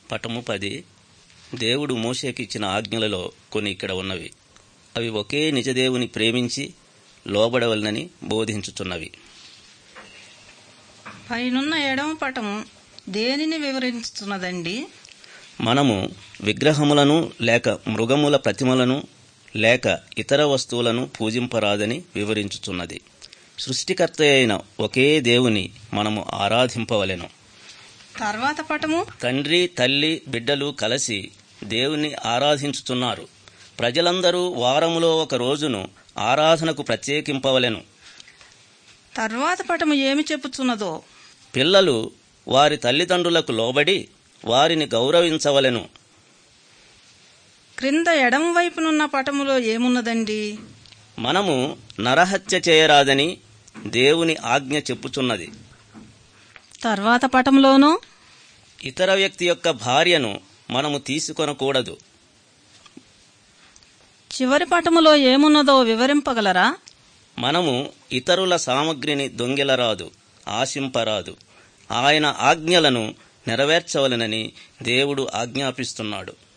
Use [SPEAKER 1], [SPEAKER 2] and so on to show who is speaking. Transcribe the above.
[SPEAKER 1] పటము పది దేవుడు మోషేకి ఇచ్చిన ఆజ్ఞలలో కొన్ని ఇక్కడ ఉన్నవి అవి ఒకే నిజదేవుని ప్రేమించి లోబడవలనని బోధించుచున్నవి
[SPEAKER 2] పైనున్న ఎడమ పటము దేనిని వివరిస్తున్నదండి
[SPEAKER 1] మనము విగ్రహములను లేక మృగముల ప్రతిమలను లేక ఇతర వస్తువులను పూజింపరాదని వివరించుచున్నది సృష్టికర్త అయిన ఒకే దేవుని మనము ఆరాధింపవలెను
[SPEAKER 2] తర్వాత పటము
[SPEAKER 1] తండ్రి తల్లి బిడ్డలు కలిసి దేవుని ఆరాధించుచున్నారు ప్రజలందరూ వారములో ఒక రోజును ఆరాధనకు ప్రత్యేకింపవలెను
[SPEAKER 2] తర్వాత పటము ఏమి చెప్పుచున్నదో
[SPEAKER 1] పిల్లలు వారి తల్లిదండ్రులకు లోబడి వారిని గౌరవించవలెను
[SPEAKER 2] క్రింద ఎడమ వైపునున్న పటములో ఏమున్నదండి
[SPEAKER 1] మనము నరహత్య చేయరాదని దేవుని ఆజ్ఞ చెప్పుచున్నది
[SPEAKER 2] తర్వాత పటంలోనూ
[SPEAKER 1] ఇతర వ్యక్తి యొక్క భార్యను మనము తీసుకొనకూడదు
[SPEAKER 2] చివరి పటములో ఏమున్నదో వివరింపగలరా
[SPEAKER 1] మనము ఇతరుల సామగ్రిని దొంగిలరాదు ఆశింపరాదు ఆయన ఆజ్ఞలను నెరవేర్చవలెనని దేవుడు ఆజ్ఞాపిస్తున్నాడు